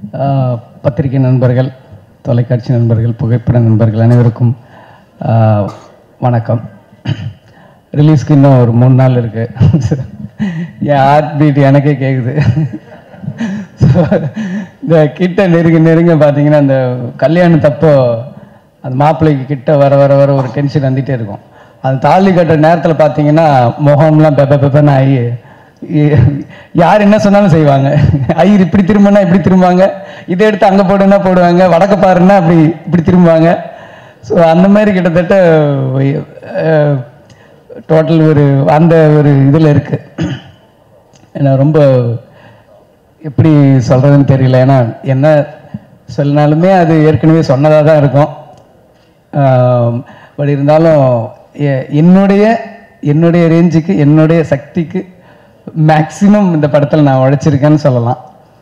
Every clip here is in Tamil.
ஆஹ், பத்திரிகை நண்பர்கள் தொலைக்காட்சி நண்பர்கள் புகைப்பட நண்பர்கள் அனைவருக்கும் ஆஹ், வணக்கம் ரிலீஸ்க்கு இன்னும் ஒரு மூணு நாள் இருக்கு என் ஹார்ட் பீட் எனக்கே கேட்குது So, இந்த கிட்ட நெருங்க நெருங்க பார்த்தீங்கன்னா அந்த கல்யாணத்தப்போ அந்த மாப்பிள்ளைக்கு கிட்ட வர வர வர ஒரு டென்ஷன் வந்துட்டே இருக்கும் அது தாலி கட்டுற நேரத்தில் பார்த்தீங்கன்னா முகம்லாம் பெப்ப பெப்பன்னு ஆகி இ- யார் என்ன சொன்னாலும் செய்வாங்க ஐயர் இப்படி திரும்பினா இப்படி திரும்புவாங்க இதை எடுத்து அங்கே போடுன்னா போடுவாங்க வடக்க பாருன்னா அப்படி இப்படி திரும்புவாங்க ஸோ அந்த மாதிரி கிட்டத்தட்ட டோட்டல் ஒரு அந்த ஒரு இதில் இருக்கு ஏன்னா ரொம்ப எப்படி சொல்கிறதுன்னு தெரியல ஏன்னா என்ன சொன்னாலுமே அது ஏற்கனவே சொன்னதாக தான் இருக்கும் பட் இருந்தாலும் எ- என்னுடைய என்னுடைய ரேஞ்சுக்கு என்னுடைய சக்திக்கு மேக்ஸிமம் இந்த படத்தில் நான் உழைச்சிருக்கேன்னு சொல்லலாம்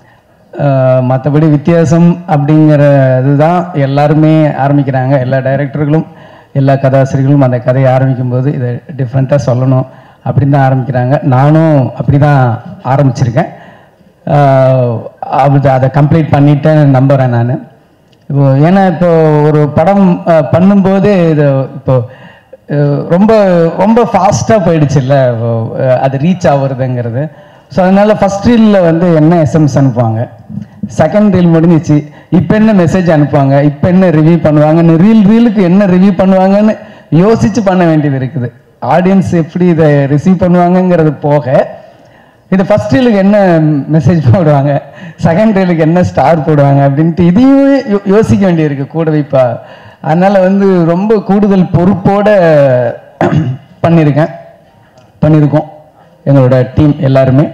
மற்றபடி வித்தியாசம் அப்படிங்கிற இதுதான் எல்லாருமே ஆரம்பிக்கிறாங்க எல்லா டைரக்டர்களும் எல்லா கதாசிரியர்களும் அந்த கதையை ஆரம்பிக்கும் போது இதை டிஃப்ரெண்ட்டாக சொல்லணும் அப்படின்னு தான் ஆரம்பிக்கிறாங்க நானும் அப்படி தான் ஆரம்பிச்சிருக்கேன் ஆஹ் அது அதை கம்ப்ளீட் பண்ணிட்டேன்னு நம்புகிறேன் நான் இப்போ ஏன்னா இப்போ ஒரு படம் அஹ், பண்ணும்போது இது இப்போ அஹ், ரொம்ப ரொம்ப ஃபாஸ்ட்டாக போயிடுச்சுல்ல இப்போ, அஹ், அது ரீச் ஆகுறதுங்கிறது ஸோ அதனால ஃபர்ஸ்ட் ரீலில் வந்து என்ன எஸ்எம்எஸ் அனுப்புவாங்க செகண்ட் ரீல் முடிஞ்சிச்சு இப்போ என்ன மெசேஜ் அனுப்புவாங்க இப்போ என்ன ரிவ்யூ பண்ணுவாங்கன்னு ரீல் ரீலுக்கு என்ன ரிவ்யூ பண்ணுவாங்கன்னு யோசிச்சு பண்ண வேண்டியது இருக்குது ஆடியன்ஸ் எப்படி இதை ரிசீவ் பண்ணுவாங்கங்கிறது போக இது ஃபர்ஸ்ட் ரீலுக்கு என்ன மெசேஜ் போடுவாங்க செகண்ட் ரீலுக்கு என்ன ஸ்டார் போடுவாங்க அப்படின்ட்டு இதையும் யோ- யோசிக்க வேண்டியிருக்கு கூடவே இப்போ அதனால வந்து ரொம்ப கூடுதல் பொறுப்போட பண்ணியிருக்கேன் பண்ணியிருக்கோம் எங்களோட டீம் எல்லாருமே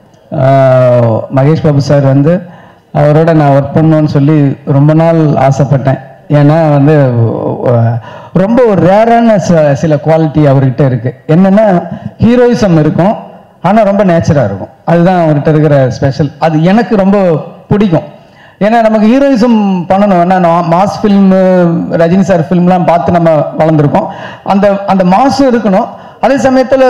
ஆஹ் மகேஷ் பாபு சார் வந்து அவரோட நான் ஒர்க் பண்ணணும்னு சொல்லி ரொம்ப நாள் ஆசைப்பட்டேன் ஏன்னா வந்து அஹ், ரொம்ப ஒரு ரேரான சில குவாலிட்டி அவர்கிட்ட இருக்கு என்னன்னா ஹீரோயிசம் இருக்கும் ஆனால் ரொம்ப நேச்சராக இருக்கும் அதுதான் அவர்கிட்ட இருக்கிற ஸ்பெஷல் அது எனக்கு ரொம்ப பிடிக்கும் ஏன்னா நமக்கு ஹீரோயிசம் பண்ணணும் ஏன்னா மாஸ் ஃபில்மு ரஜினி சார் ஃபில்ம்லாம் பார்த்து நம்ம வளர்ந்துருக்கோம் அந்த அந்த மாசும் இருக்கணும் அதே சமயத்தில்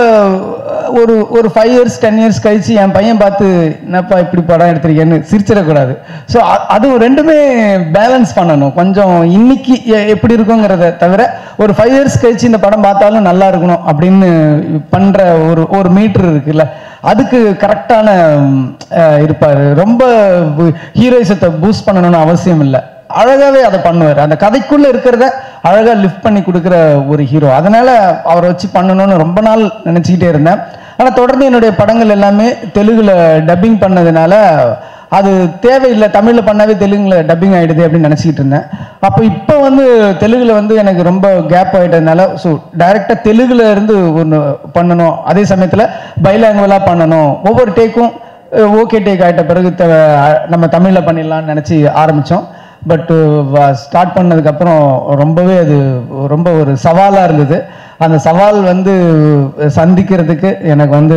ஒரு ஒரு ஃபைவ் இயர்ஸ் டென் இயர்ஸ் கழிச்சு என் பையன் பார்த்து என்னப்பா இப்படி படம் எடுத்திருக்கேன்னு சிரிச்சிடக்கூடாது ஸோ அது ரெண்டுமே பேலன்ஸ் பண்ணணும் கொஞ்சம் இன்னைக்கு எ- எப்படி இருக்குங்கிறத தவிர ஒரு ஃபைவ் இயர்ஸ் கழிச்சு இந்த படம் பார்த்தாலும் நல்லா இருக்கணும் அப்படின்னு பண்ற ஒரு ஒரு மீட்டர் இருக்குல்ல அதுக்கு கரெக்டான இருப்பார் ரொம்ப ஹீரோயிசத்தை பூஸ்ட் பண்ணணும்னு அவசியம் இல்லை அழகாவே அதை பண்ணுவார் அந்த கதைக்குள்ள இருக்கிறத அழகா லிஃப்ட் பண்ணி கொடுக்குற ஒரு ஹீரோ அதனால அவரை வச்சு பண்ணணும்னு ரொம்ப நாள் நினைச்சுக்கிட்டே இருந்தேன் ஆனா தொடர்ந்து என்னுடைய படங்கள் எல்லாமே தெலுங்குல டப்பிங் பண்ணதுனால அது தேவையில்லை தமிழ்ல பண்ணாவே தெலுங்குல டப்பிங் ஆயிடுது அப்படின்னு நினைச்சிட்டு இருந்தேன் அப்போ இப்போ வந்து தெலுங்குல வந்து எனக்கு ரொம்ப கேப் ஆயிட்டதுனால ஸோ டைரக்டா தெலுங்குல இருந்து ஒன்று பண்ணணும் அதே சமயத்துல பைலாங்குவலா பண்ணணும் ஒவ்வொரு டேக்கும் ஓகே டேக் ஆயிட்ட பிறகு த- நம்ம தமிழ்ல பண்ணிடலாம்னு நினைச்சு ஆரம்பிச்சோம் பட் ஸ்டார்ட் பண்ணதுக்கப்புறம் ரொம்பவே அது ரொம்ப ஒரு சவாலாக இருந்தது அந்த சவால் வந்து சந்திக்கிறதுக்கு எனக்கு வந்து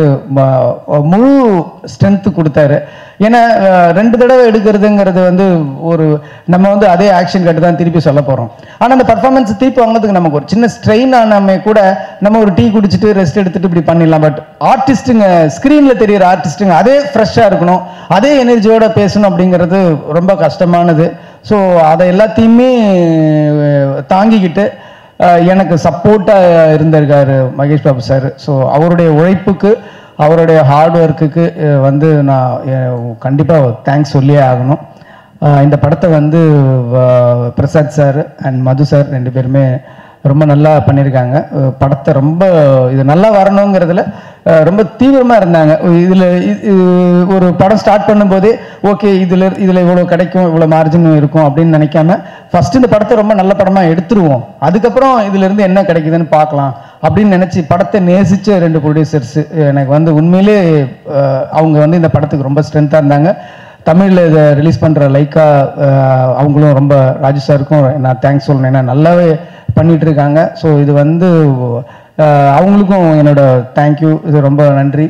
ம- முழு ஸ்ட்ரென்த் கொடுத்தாரு ஏன்னா அஹ், ரெண்டு தடவை எடுக்கிறதுங்கிறது வந்து ஒரு நம்ம வந்து அதே ஆக்ஷன் கட்டு தான் திருப்பி சொல்ல போகிறோம் ஆனால் அந்த பர்ஃபார்மன்ஸ் திருப்பி வாங்குறதுக்கு நமக்கு ஒரு சின்ன ஸ்ட்ரெயின் ஆனாமே கூட நம்ம ஒரு டீ குடிச்சிட்டு ரெஸ்ட் எடுத்துட்டு இப்படி பண்ணிடலாம் பட் ஆர்டிஸ்ட்டுங்க ஸ்க்ரீனில் தெரியிற ஆர்டிஸ்ட்டுங்க அதே ஃப்ரெஷ்ஷாக இருக்கணும் அதே எனர்ஜியோட பேசணும் அப்படிங்கிறது ரொம்ப கஷ்டமானது ஸோ அதை எல்லாத்தையுமே அஹ், தாங்கிக்கிட்டு அஹ், எனக்கு சப்போர்ட்டாக இருந்திருக்காரு மகேஷ் பாபு சார் ஸோ அவருடைய உழைப்புக்கு அவருடைய ஹார்ட் ஒர்க்குக்கு வந்து நான் கண்டிப்பாக தேங்க்ஸ் சொல்லியே ஆகணும் அஹ், இந்த படத்தை வந்து அஹ், Prasad sir and Madhu sir ரெண்டு பேருமே ரொம்ப நல்லா பண்ணியிருக்காங்க அஹ், படத்தை ரொம்ப இது நல்லா வரணுங்கிறதுல அஹ், ரொம்ப தீவிரமாக இருந்தாங்க இதில் ஒரு படம் ஸ்டார்ட் பண்ணும்போதே ஓகே இதில் இதில் இவ்வளோ கிடைக்கும் இவ்வளோ மார்ஜின் இருக்கும் அப்படின்னு நினைக்காம ஃபர்ஸ்ட் இந்த படத்தை ரொம்ப நல்ல படமாக எடுத்துருவோம் அதுக்கப்புறம் இதிலிருந்து என்ன கிடைக்குதுன்னு பார்க்கலாம் அப்படின்னு நினச்சி படத்தை நேசிச்ச ரெண்டு ப்ரொடியூசர்ஸ் எனக்கு வந்து உண்மையிலே அஹ், அவங்க வந்து இந்த படத்துக்கு ரொம்ப ஸ்ட்ரென்த்தாக இருந்தாங்க தமிழில் இதை ரிலீஸ் பண்ணுற லைக்கா அஹ், அவங்களும் ரொம்ப ராஜு சாருக்கும் நான் தேங்க்ஸ் சொல்லணும் ஏன்னா நல்லாவே பண்ணிட்டு இருக்காங்க ஸோ இது வந்து அஹ், அவங்களுக்கும் என்னோட தேங்க்யூ இது ரொம்ப நன்றி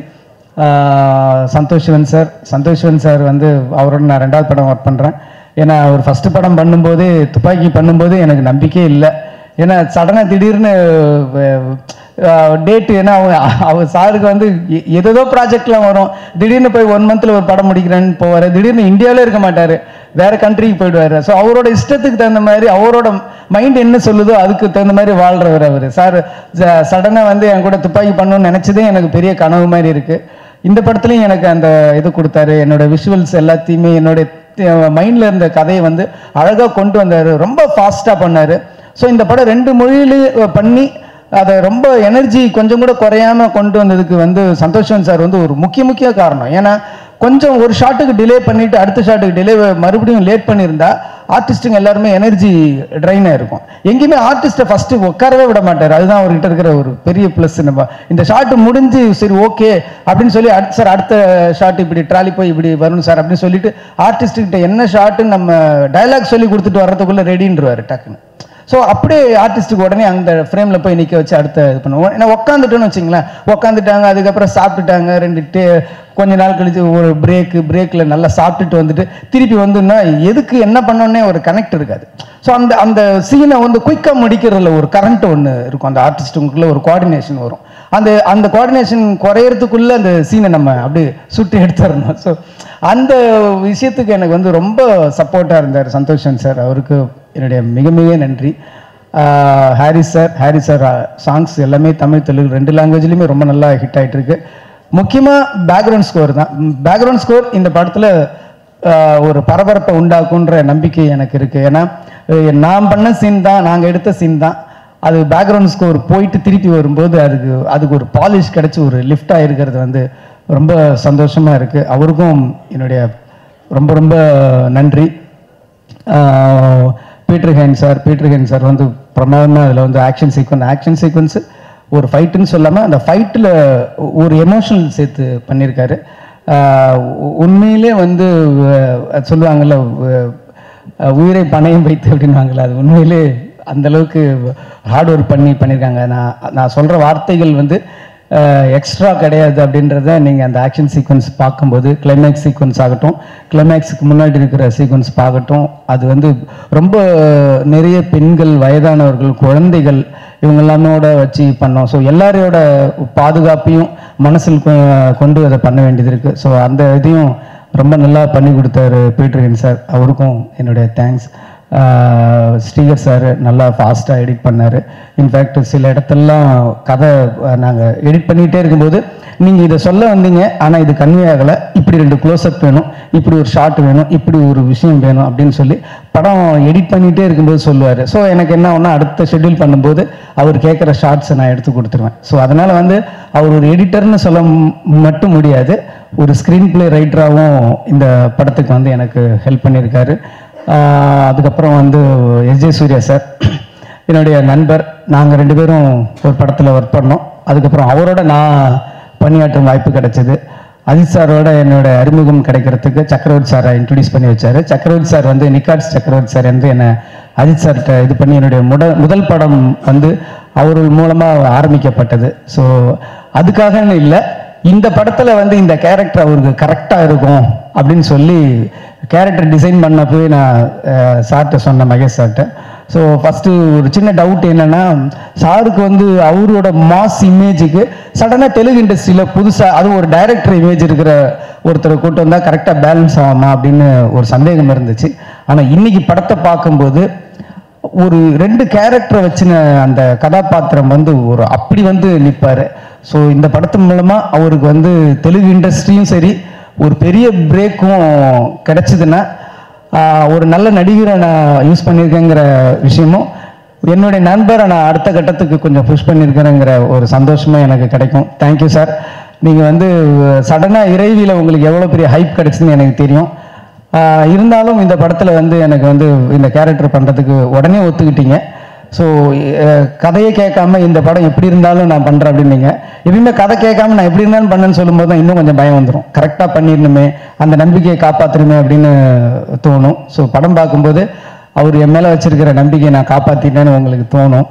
அஹ், சந்தோஷ் சிவன் சார் சந்தோஷ் சிவன் சார் வந்து அவரோட நான் ரெண்டாவது படம் ஒர்க் பண்ணுறேன் ஏன்னா அவர் ஃபர்ஸ்ட் படம் பண்ணும்போது துப்பாக்கி பண்ணும்போது எனக்கு நம்பிக்கையே இல்லை ஏன்னா சடனாக திடீர்னு டேட்டு ஏன்னா அவங்க அவங்க சாருக்கு வந்து எ- ஏதேதோ ப்ராஜெக்ட்லாம் வரும் திடீர்னு போய் ஒன் மந்த்தில் ஒரு படம் முடிக்கிறேன்னு போவார் திடீர்னு இந்தியாவிலே இருக்க மாட்டார் வேற கண்ட்ரிக்கு போயிடுவார் ஸோ அவரோட இஷ்டத்துக்கு தகுந்த மாதிரி அவரோட மைண்ட் என்ன சொல்லுதோ அதுக்கு தகுந்த மாதிரி வாழ்றவர் அவர் சார் சடனாக வந்து என் கூட துப்பாக்கி பண்ணணும்னு நினச்சதே எனக்கு பெரிய கனவு மாதிரி இருக்கு இந்த படத்துலையும் எனக்கு அந்த இது கொடுத்தாரு என்னோட விஷுவல்ஸ் எல்லாத்தையுமே என்னோட மைண்டில் இருந்த கதையை வந்து அழகாக கொண்டு வந்தார் ரொம்ப ஃபாஸ்ட்டாக பண்ணார் ஸோ இந்த படம் ரெண்டு மொழியிலையும் பண்ணி அதை ரொம்ப எனர்ஜி கொஞ்சம் கூட குறையாம கொண்டு வந்ததுக்கு வந்து சந்தோஷன் சார் வந்து ஒரு முக்கிய முக்கிய காரணம் ஏன்னா கொஞ்சம் ஒரு ஷாட்டுக்கு டிலே பண்ணிட்டு அடுத்த ஷாட்டுக்கு டிலே மறுபடியும் லேட் பண்ணியிருந்தா ஆர்டிஸ்ட்டுங்க எல்லாருமே எனர்ஜி ட்ரைன் ஆயிருக்கும் எங்கேயுமே ஆர்டிஸ்ட்டை ஃபர்ஸ்ட் உட்காரவே விட மாட்டார் அதுதான் அவர்கிட்ட இருக்கிற ஒரு பெரிய ப்ளஸ் நம்ம இந்த ஷாட் முடிஞ்சு சரி ஓகே அப்படின்னு சொல்லி அடுத்த சார் அடுத்த ஷாட் இப்படி ட்ராலி போய் இப்படி வரணும் சார் அப்படின்னு சொல்லிட்டு ஆர்டிஸ்ட் கிட்ட என்ன ஷாட்டுன்னு நம்ம டயலாக் சொல்லி கொடுத்துட்டு வர்றதுக்குள்ள ரெடின்றவாரு டக்குன்னு ஸோ அப்படியே ஆர்டிஸ்ட்டுக்கு உடனே அந்த ஃப்ரேமில் போய் நிற்க வச்சு அடுத்த இது பண்ணுவோம் ஏன்னா உட்காந்துட்டோன்னு வச்சுங்களேன் உட்காந்துட்டாங்க அதுக்கப்புறம் சாப்பிட்டுட்டாங்க ரெண்டு டே கொஞ்ச நாள் கழிச்சு ஒரு பிரேக்கு பிரேக்கில் நல்லா சாப்பிட்டுட்டு வந்துட்டு திருப்பி வந்துன்னா எதுக்கு என்ன பண்ணோன்னே ஒரு கனெக்ட் இருக்காது ஸோ அந்த அந்த சீனை வந்து குயிக்காக முடிக்கிறதுல ஒரு கரண்ட் ஒன்று இருக்கும் அந்த ஆர்டிஸ்ட்டுக்குள்ள ஒரு கோஆர்டினேஷன் வரும் அந்த அந்த கோஆர்டினேஷன் குறையறதுக்குள்ள அந்த சீனை நம்ம அப்படியே சுட்டு எடுத்துடணும் ஸோ அந்த விஷயத்துக்கு எனக்கு வந்து ரொம்ப சப்போர்ட்டாக இருந்தார் சந்தோஷன் சார் அவருக்கு என்னுடைய மிக மிக நன்றி ஆஹ் Harris sir Harris sir songs எல்லாமே தமிழ் தெலுங்கு ரெண்டு லாங்குவேஜ்லையுமே ரொம்ப நல்லா ஹிட் ஆயிட்டு இருக்கு முக்கியமாக பேக்ரவுண்ட் ஸ்கோர் தான் பேக்ரவுண்ட் ஸ்கோர் இந்த படத்தில் ஒரு பரபரப்பை உண்டாக்குன்ற நம்பிக்கை எனக்கு இருக்கு ஏன்னா அஹ் நான் பண்ண சீன் தான் நாங்கள் எடுத்த சீன் தான் அது பேக்ரவுண்ட் ஸ்கோர் போயிட்டு திருப்பி வரும்போது அதுக்கு அதுக்கு ஒரு பாலிஷ் கிடைச்சி ஒரு லிஃப்ட் ஆகிருக்கிறது வந்து ரொம்ப சந்தோஷமா இருக்கு அவருக்கும் என்னுடைய ரொம்ப ரொம்ப நன்றி ஆஹ் Peter Hein sir Peter Hein sir வந்து பிரமாதமாக அதில் வந்து ஆக்ஷன் சீக்வன்ஸ் ஆக்ஷன் சீக்வன்ஸு ஒரு ஃபைட்டுன்னு சொல்லாமல் அந்த ஃபைட்டில் ஒரு எமோஷனல் சேர்த்து பண்ணியிருக்காரு ஆஹ் உ- உண்மையிலே வந்து அஹ் சொல்லுவாங்கல்ல அஹ் உயிரை பணயம் வைத்து அப்படின்வாங்கல்ல அது உண்மையிலே அந்த அளவுக்கு ஹார்ட் ஒர்க் பண்ணி பண்ணியிருக்காங்க நான் நான் சொல்கிற வார்த்தைகள் வந்து எக்ஸ்ட்ரா கிடையாது அப்படின்றத நீங்கள் அந்த ஆக்ஷன் சீக்வன்ஸ் பார்க்கும்போது கிளைமேக்ஸ் சீக்வன்ஸ் ஆகட்டும் கிளைமேக்ஸுக்கு முன்னாடி இருக்கிற சீக்வன்ஸ் பார்க்கட்டும் அது வந்து ரொம்ப நிறைய பெண்கள் வயதானவர்கள் குழந்தைகள் இவங்க எல்லாமோட வச்சு பண்ணோம் ஸோ எல்லாரோட பாதுகாப்பையும் மனசில் கொ- கொண்டு அதை பண்ண வேண்டியது இருக்குது ஸோ அந்த இதையும் ரொம்ப நல்லா பண்ணி கொடுத்தாரு பீட்டர் சார் அவருக்கும் என்னுடைய தேங்க்ஸ் ஸ்ரீகர் சார் நல்லா ஃபாஸ்ட்டாக எடிட் பண்ணார் இன்ஃபேக்ட் சில இடத்துலலாம் கதை நாங்கள் எடிட் பண்ணிகிட்டே இருக்கும்போது நீங்கள் இதை சொல்ல வந்தீங்க ஆனால் இது கன்வே ஆகலை இப்படி ரெண்டு க்ளோஸ்அப் வேணும் இப்படி ஒரு ஷாட் வேணும் இப்படி ஒரு விஷயம் வேணும் அப்படின்னு சொல்லி படம் எடிட் பண்ணிகிட்டே இருக்கும்போது சொல்லுவார் ஸோ எனக்கு என்ன ஒன்றா அடுத்த ஷெட்யூல் பண்ணும்போது அவர் கேட்குற ஷார்ட்ஸை நான் எடுத்து கொடுத்துருவேன் ஸோ அதனால் வந்து அவர் ஒரு எடிட்டர்னு சொல்ல ம்- மட்டும் முடியாது ஒரு ஸ்க்ரீன் பிளே ரைட்டராகவும் இந்த படத்துக்கு வந்து எனக்கு ஹெல்ப் பண்ணியிருக்காரு ஆஹ் அதுக்கப்புறம் வந்து எஸ்ஜே சூர்யா சார் என்னுடைய நண்பர் நாங்கள் ரெண்டு பேரும் ஒரு படத்தில் ஒர்க் பண்ணோம் அதுக்கப்புறம் அவரோட நான் பணியாற்றும் வாய்ப்பு கிடைச்சது அஜித் சாரோட என்னோட அறிமுகம் கிடைக்கிறதுக்கு சக்கரவர்த்தி சாரை இன்ட்ரடியூஸ் பண்ணி வச்சாரு சக்கரவர்த்தி சார் வந்து நிக்காட்ஸ் சக்கரவர்த்தி சார் வந்து என்னை அஜித் சார்கிட்ட இது பண்ணி என்னுடைய முட முதல் படம் வந்து அவர் மூலமாக ஆரம்பிக்கப்பட்டது ஸோ அதுக்காகன்னு இல்லை இந்த படத்துல வந்து இந்த கேரக்டர் அவருக்கு கரெக்டா இருக்கும் அப்படின்னு சொல்லி கேரக்டர் டிசைன் பண்ணப்போய் நான் சார்கிட்ட சொன்னேன் மகேஷ் சார்கிட்ட ஸோ ஃபஸ்ட்டு ஒரு சின்ன டவுட் என்னன்னா சாருக்கு வந்து அவரோட மாஸ் இமேஜுக்கு சடனாக தெலுங்கு இண்டஸ்ட்ரியில் புதுசாக அது ஒரு டைரக்டர் இமேஜ் இருக்கிற ஒருத்தரை கூட்டு வந்தால் கரெக்டாக பேலன்ஸ் ஆகுமா அப்படின்னு ஒரு சந்தேகம் இருந்துச்சு ஆனால் இன்னைக்கு படத்தை பார்க்கும்போது ஒரு ரெண்டு கேரக்டரை வச்சின அந்த கதாபாத்திரம் வந்து ஒரு அப்படி வந்து நிற்பாரு ஸோ இந்த படத்து மூலமா அவருக்கு வந்து தெலுங்கு இண்டஸ்ட்ரியும் சரி ஒரு பெரிய பிரேக்கும் கிடைச்சதுன்னா ஆஹ், ஒரு நல்ல நடிகரை நான் யூஸ் பண்ணியிருக்கேங்கிற விஷயமும் என்னுடைய நண்பரை நான் அடுத்த கட்டத்துக்கு கொஞ்சம் புஷ் பண்ணியிருக்கிறேங்கிற ஒரு சந்தோஷமும் எனக்கு கிடைக்கும் தேங்க்யூ சார் நீங்கள் வந்து சடனாக இறைவியில் உங்களுக்கு எவ்வளோ பெரிய ஹைப் கிடைச்சுன்னு எனக்கு தெரியும் ஆஹ் இருந்தாலும் இந்த படத்தில் வந்து எனக்கு வந்து இந்த கேரக்டர் பண்ணுறதுக்கு உடனே ஒத்துக்கிட்டீங்க ஸோ கதையை கேட்காம இந்த படம் எப்படி இருந்தாலும் நான் பண்ணுறேன் அப்படின்னீங்க எப்பயுமே கதை கேட்காம நான் எப்படி இருந்தாலும் பண்ணேன்னு சொல்லும்போது தான் இன்னும் கொஞ்சம் பயம் வந்துடும் கரெக்டாக பண்ணிடணுமே அந்த நம்பிக்கையை காப்பாற்றணுமே அப்படின்னு தோணும் ஸோ படம் பார்க்கும்போது அவர் என் மேலே வச்சிருக்கிற நம்பிக்கையை நான் காப்பாற்றிட்டேன்னு உங்களுக்கு தோணும்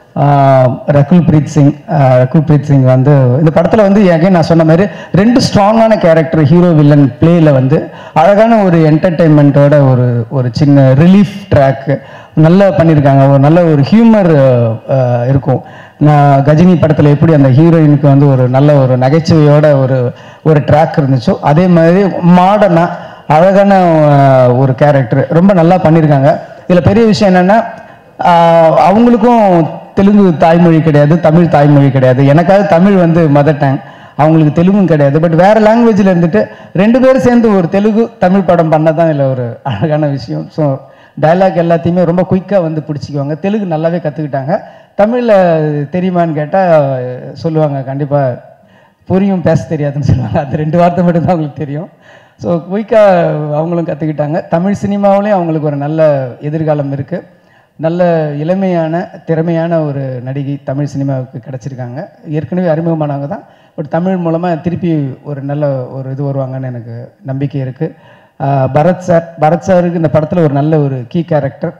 ஆஹ் ரகுல் பிரீத் சிங் ஆஹ் ரகுல் பிரீத் சிங் வந்து இந்த படத்தில் வந்து again நான் சொன்ன மாதிரி ரெண்டு ஸ்ட்ராங்கான கேரக்டர் ஹீரோ வில்லன் பிளேயில் வந்து அழகான ஒரு என்டர்டெயின்மெண்ட்டோட ஒரு ஒரு சின்ன ரிலீஃப் ட்ராக் நல்லா பண்ணியிருக்காங்க ஒரு நல்ல ஒரு ஹியூமர் இருக்கும் நான் கஜினி படத்தில் எப்படி அந்த ஹீரோயினுக்கு வந்து ஒரு நல்ல ஒரு நகைச்சுவையோட ஒரு ஒரு ட்ராக் இருந்துச்சோ அதே மாதிரி மாடர்னாக அழகான அஹ், ஒரு கேரக்டர் ரொம்ப நல்லா பண்ணியிருக்காங்க இதில் பெரிய விஷயம் என்னென்னா அவங்களுக்கும் தெலுங்கு தாய்மொழி கிடையாது தமிழ் தாய்மொழி கிடையாது எனக்காவது தமிழ் வந்து மதர் டங் அவங்களுக்கு தெலுங்கும் கிடையாது பட் வேற லாங்குவேஜில் இருந்துட்டு ரெண்டு பேரும் சேர்ந்து ஒரு தெலுங்கு தமிழ் படம் பண்ண தான் இதில் ஒரு அழகான விஷயம் ஸோ டயலாக் எல்லாத்தையுமே ரொம்ப குயிக்காக வந்து பிடிச்சிக்குவாங்க தெலுங்கு நல்லாவே கற்றுக்கிட்டாங்க தமிழில் தெரியுமான்னு கேட்டால் சொல்லுவாங்க கண்டிப்பாக புரியும் பேச தெரியாதுன்னு சொல்லுவாங்க அந்த ரெண்டு வார்த்தை மட்டும்தான் அவங்களுக்கு தெரியும் ஸோ குயிக்காக அவங்களும் கற்றுக்கிட்டாங்க தமிழ் சினிமாவிலையும் அவங்களுக்கு ஒரு நல்ல எதிர்காலம் இருக்குது நல்ல இளமையான திறமையான ஒரு நடிகை தமிழ் சினிமாவுக்கு கிடச்சிருக்காங்க ஏற்கனவே அறிமுகமானவங்க தான் பட் தமிழ் மூலமாக திருப்பி ஒரு நல்ல ஒரு இது வருவாங்கன்னு எனக்கு நம்பிக்கை இருக்குது பரத் சார் பரத் சாருக்கு இந்த படத்தில் ஒரு நல்ல ஒரு கீ கேரக்டர்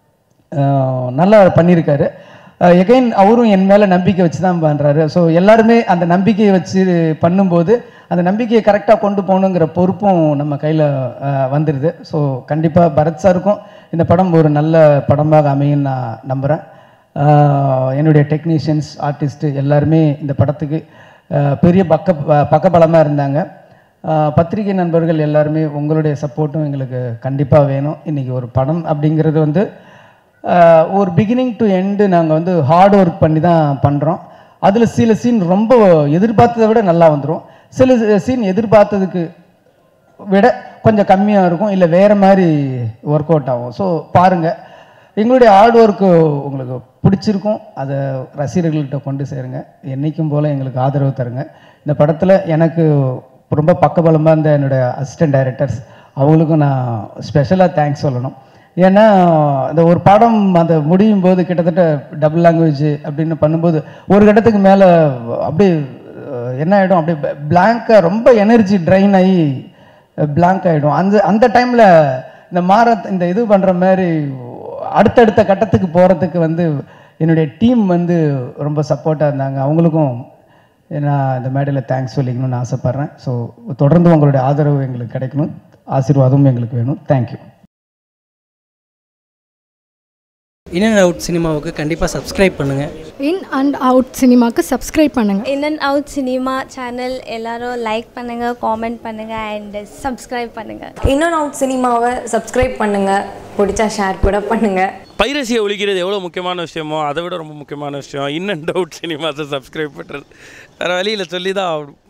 நல்லா பண்ணியிருக்காரு எகைன் அவரும் என் மேலே நம்பிக்கை வச்சு தான் பண்ணுறாரு ஸோ எல்லாருமே அந்த நம்பிக்கையை வச்சு பண்ணும்போது அந்த நம்பிக்கையை கரெக்டாக கொண்டு போகணுங்கிற பொறுப்பும் நம்ம கையில் வந்துடுது ஸோ கண்டிப்பாக பரத் சாருக்கும் இந்த படம் ஒரு நல்ல படமாக அமையும் நான் நம்புகிறேன் என்னுடைய டெக்னீஷியன்ஸ் ஆர்டிஸ்ட்டு எல்லாருமே இந்த படத்துக்கு ஆஹ் பெரிய பக்க பக்கபலமாக இருந்தாங்க ஆஹ் பத்திரிகை நண்பர்கள் எல்லாருமே உங்களுடைய சப்போர்ட்டும் எங்களுக்கு கண்டிப்பாக வேணும் இன்றைக்கி ஒரு படம் அப்படிங்கிறது வந்து ஆஹ் ஒரு பிகினிங் டு எண்டு நாங்கள் வந்து ஹார்ட் ஒர்க் பண்ணி தான் பண்ணுறோம் அதில் சில சீன் ரொம்ப எதிர்பார்த்ததை விட நல்லா வந்துடும் சில சீன் எதிர்பார்த்ததுக்கு விட கொஞ்சம் கம்மியாக இருக்கும் இல்லை வேறு மாதிரி ஒர்க் அவுட் ஆகும் ஸோ பாருங்கள் எங்களுடைய ஹார்ட் ஒர்க்கு உங்களுக்கு பிடிச்சிருக்கும் அதை ரசிகர்கள்கிட்ட கொண்டு சேருங்க என்றைக்கும் போல் எங்களுக்கு ஆதரவு தருங்க இந்த படத்தில் எனக்கு ரொம்ப பக்கபலமாக இருந்த என்னுடைய அசிஸ்டன்ட் டைரக்டர்ஸ் அவங்களுக்கும் நான் ஸ்பெஷலாக தேங்க்ஸ் சொல்லணும் ஏன்னா அந்த ஒரு படம் அந்த முடியும் போது கிட்டத்தட்ட டபுள் லாங்குவேஜ் அப்படின்னு பண்ணும்போது ஒரு கட்டத்துக்கு மேலே அப்படியே அஹ், என்ன ஆகிடும் அப்படியே பிளாங்காக ரொம்ப எனர்ஜி ட்ரைன் ஆகி பிளாங்க் ஆகிடும் அந்த அந்த டைமில் இந்த மாற இந்த இது பண்ணுற மாதிரி அடுத்தடுத்த கட்டத்துக்கு போகிறதுக்கு வந்து என்னுடைய டீம் வந்து ரொம்ப சப்போர்ட்டாக இருந்தாங்க அவங்களுக்கும் நான் இந்த மேடையில் தேங்க்ஸ் சொல்லிக்கணும்னு ஆசைப்பட்றேன் ஸோ தொடர்ந்து உங்களுடைய ஆதரவு எங்களுக்கு கிடைக்கணும் ஆசீர்வாதமும் எங்களுக்கு வேணும் தேங்க்யூ இன் அண்ட் அவுட் சினிமாவுக்கு கண்டிப்பாக சப்ஸ்கிரைப் பண்ணுங்கள் இன் அண்ட் அவுட் சினிமாக்கு சப்ஸ்கிரைப் பண்ணுங்கள் in and out cinema channel எல்லாரும் லைக் பண்ணுங்கள் காமெண்ட் பண்ணுங்கள் அண்ட் சப்ஸ்கிரைப் பண்ணுங்கள் இன் அண்ட் அவுட் சினிமாவை சப்ஸ்கிரைப் பண்ணுங்கள் பிடிச்சா ஷேர் கூட பண்ணுங்கள் பைரசியை ஒழிக்கிறது எவ்வளோ முக்கியமான விஷயமோ அதை விட ரொம்ப முக்கியமான விஷயம் இன் அண்ட் அவுட் சினிமாஸை சப்ஸ்கிரைப் பண்ணுறது வேறு வழியில் சொல்லி தான் ஆகணும்